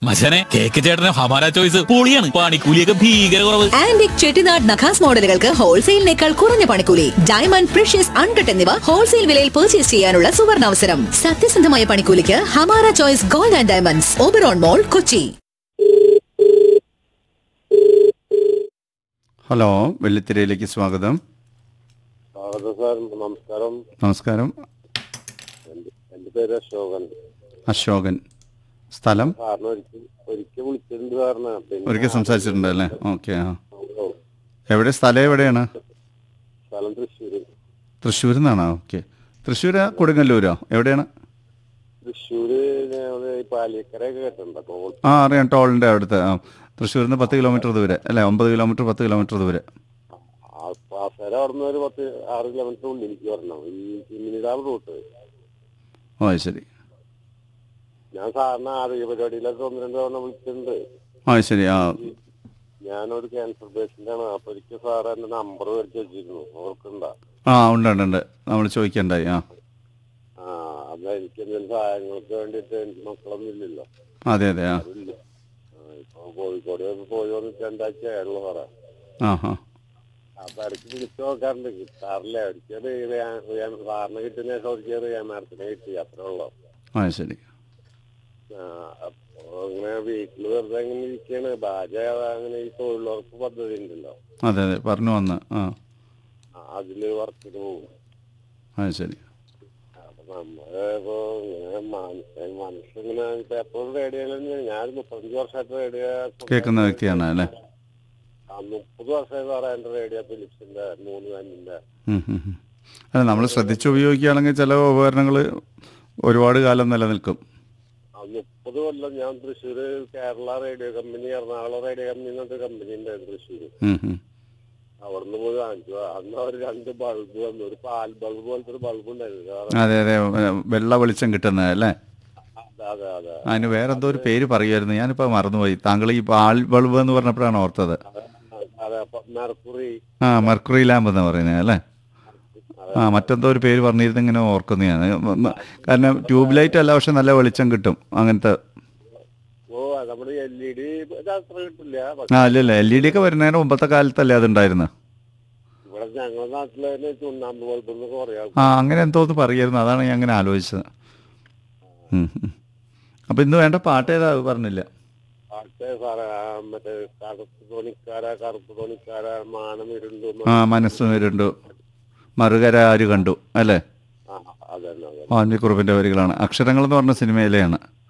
മച്ചനെ cake ചേട്ടന് ഹമാര choice പൊളിയാണ് പണിക്കൂലിയൊക്കെ ഭീകര കുറവ് ആന്റിക് ചെട്ടിനാട് നഖാസ് മോഡലുകൾക്ക് ഹോൾസെയിലിനേക്കാൾ കുറഞ്ഞ പണിക്കൂലി ഡയമണ്ട് പ്രഷ്യസ് അൺകട്ട് എന്നിവ ഹോൾസെയിൽ വിലയിൽ പർച്ചേസ് ചെയ്യാനുള്ള സുവർണാവസരം സത്യസന്ധമായ പണിക്കൂലിക്ക് Hamara choice gold and diamonds Oberon mall Kochi hello വെള്ളിത്തിരയിലേക്ക് സ്വാഗതം സ്വാഗതം സാർ നമസ്കാരം നമസ്കാരം എൻ്റെ എൻ്റെ പേര് അശോകൻ അശോകൻ സ്ഥലം സാറിന് ഒരിക്കൽ ഒരിക്കൽ വിളിച്ചിട്ടുണ്ട് സാറിന് പിന്നെ ഒരിക്കൽ സംസാരിച്ചിട്ടുണ്ട് അല്ലേ ഓക്കെ ആ ഓ, എവിടെ സ്ഥലം എവിടെയാണ് സ്ഥലം തൃശ്ശൂര് തൃശ്ശൂരിൽ നിന്നാണോ ഓക്കെ തൃശ്ശൂരാ കൊടുങ്ങല്ലൂരോ എവിടെയാണ് തൃശ്ശൂര് ഞങ്ങള് ഈ പാലിയക്കരയൊക്കെ കേട്ടിട്ടുണ്ട് അപ്പോൾ ആ അറിയാം ടോളിൻ്റെ അവിടുത്തെ ആ തൃശ്ശൂരിൽ നിന്ന് പത്ത് കിലോമീറ്റർ ദൂരെ അല്ലേ ഒമ്പത് കിലോമീറ്റർ പത്ത് കിലോമീറ്റർ ദൂരെ പാസര അവിടെ നിന്ന് ഒരു പത്ത് ആറ് കിലോമീറ്റർ ഉള്ളിലേക്ക് വരണം ഈ ചിമ്മിനിടാം റൂട്ട് ഓ അത് ശരി ഞാൻ സാറിന് ആരോഗ്യ പരിപാടിയിലൊക്കെ ഒന്ന് രണ്ട് തവണ വിളിച്ചിട്ടുണ്ട് ആ അത് ശരി ആ ഞാനൊരു ക്യാൻസർ പേഷ്യന്റ് ആണ് അപ്പൊ ഒരിക്കൽ സാറ് എന്റെ നമ്പർ മേടിച്ച് വെച്ചിരുന്നു ഓർക്കണ്ട ആ ഉണ്ട് ഉണ്ട് ഉണ്ട് നമ്മൾ ചോദിക്കണ്ടായി ആ ആ അത് എനിക്ക് എന്തെങ്കിലും സഹായങ്ങൾക്ക് വേണ്ടിയിട്ട് എനിക്ക് മക്കളൊന്നും ഇല്ലല്ലോ അതെ അതെ ആ ഇല്ല ആ, ഇപ്പൊ കോഴിക്കോട് പോയി വന്നിട്ട് രണ്ടാഴ്ച ആയുള്ളൂ സാറേ ആ ആ അപ്പൊ ഇടയ്ക്ക് വിളിച്ചു നോക്കാറുണ്ട് കിട്ടാറില്ല ഒരിക്കൽ സാറിന് കിട്ടുന്ന ശേഷം ഒരിക്കൽ റിയാമാരത്തിനെ കിട്ടി അത്രേ ഉള്ളൂ ആ ശരി ആ, അപ്പൊ ഇങ്ങനെ വീട്ടില് വെറുതെ ഇങ്ങനെ ഇരിക്കാണ് ഭാര്യ അങ്ങനെ ഈ തൊഴിലുറപ്പ് പദ്ധതി ഉണ്ടല്ലോ അതെ അതെ പറഞ്ഞു വന്ന് ആ ആ, അതില് വർക്കിന് പോകും അത് ശരി അപ്പൊ നമ്മള് ഇപ്പൊ ഇങ്ങനെ മനസ്സ് മനസ്സിങ്ങനെ ഇപ്പൊ എപ്പോഴും റേഡിയോയിൽ ഞാൻ മുപ്പത്തഞ്ച് വർഷമായിട്ട് റേഡിയോ കേൾക്കുന്ന വ്യക്തിയാണ് അല്ലേ ആ മുപ്പത് വർഷമായി സാറേ എന്റെ റേഡിയോ ഫിലിപ്സിന്റെ മൂന്ന് വാനിന്റെ ഉം, ഉം, ഉം. അല്ല നമ്മൾ ശ്രദ്ധിച്ച് ഉപയോഗിക്കുകയാണെങ്കിൽ ചില ഉപകരണങ്ങൾ ഒരുപാട് കാലം നിലനിൽക്കും ആ മുപ്പത് കൊല്ലം ഞാൻ Thrissur Kerala radio company Ernakulam radio company എന്നൊരു കമ്പനി ഉണ്ടായിരുന്നു തൃശ്ശൂര് ഉം, ഉം. അവിടുന്ന് പോയി വാങ്ങിച്ചു അന്ന് അവർ രണ്ട് ബൾബ് വന്നു ഒരു പാൽ ബൾബ് പോലത്തെ ഒരു ബൾബ് ഉണ്ടായിരുന്നു സാറേ. അതെ അതെ ഏ, വെള്ള വെളിച്ചം കിട്ടുന്നത് അല്ലേ അതെ അതെ അതെ അതിന് വേറെ എന്തോ ഒരു പേര് പറയുമായിരുന്നു ഞാനിപ്പോൾ മറന്നുപോയി താങ്കൾ ഈ പാൽ ബൾബ് എന്ന് പറഞ്ഞപ്പോഴാണ് ഓർത്തത് അതെ അതെ അപ്പൊ മെർക്കുറി ആ മെർക്കുറി ലാമ്പ് എന്ന് പറയുന്നത് അല്ലേ ആ മറ്റെന്തോ ഒരു പേര് പറഞ്ഞിരുന്നു ഇങ്ങനെ ഓർക്കുന്നു ഞാൻ മ- മ- കാരണം ട്യൂബ് ലൈറ്റ് അല്ല പക്ഷെ നല്ല വെളിച്ചം കിട്ടും അങ്ങനത്തെ ഓ നമ്മുടെ എൽ ഇ ഡി അത്ര കിട്ടില്ല ആ പക്ഷെ അല്ലല്ല എൽ ഇ ഡി ഒക്കെ വരുന്നതിന് മുമ്പത്തെ കാലത്തല്ലേ അതുണ്ടായിരുന്നു ഇവിടെ ഞങ്ങളുടെ നാട്ടില് തന്നെ ചുണ്ണാമ്പ് ബൾബ് എന്നൊക്കെ പറയാം ആ അങ്ങനെ എന്തോ ഒന്ന് പറയായിരുന്നു അതാണ് ഞാൻ അങ്ങനെ ആലോചിച്ചത് ഉം, ഉം. അപ്പൊ ഇന്ന് വേണ്ട പാട്ട് ഏതാ അത് പറഞ്ഞില്ല പാട്ട് സാറേ ആ മറ്റേ കറുപ്പ് തോണിക്കാര കറുപ്പ് തോണിക്കാര മാനം ഇരുണ്ടു ആ മനസ്സ് വരുണ്ടു മറുകര ആര് കണ്ടു അല്ലേ ആ അതന്നെ അതെ വാൽമീകുറുപ്പിന്റെ വരികളാണ് അക്ഷരങ്ങൾ എന്ന് പറഞ്ഞ സിനിമയിലെയാണ്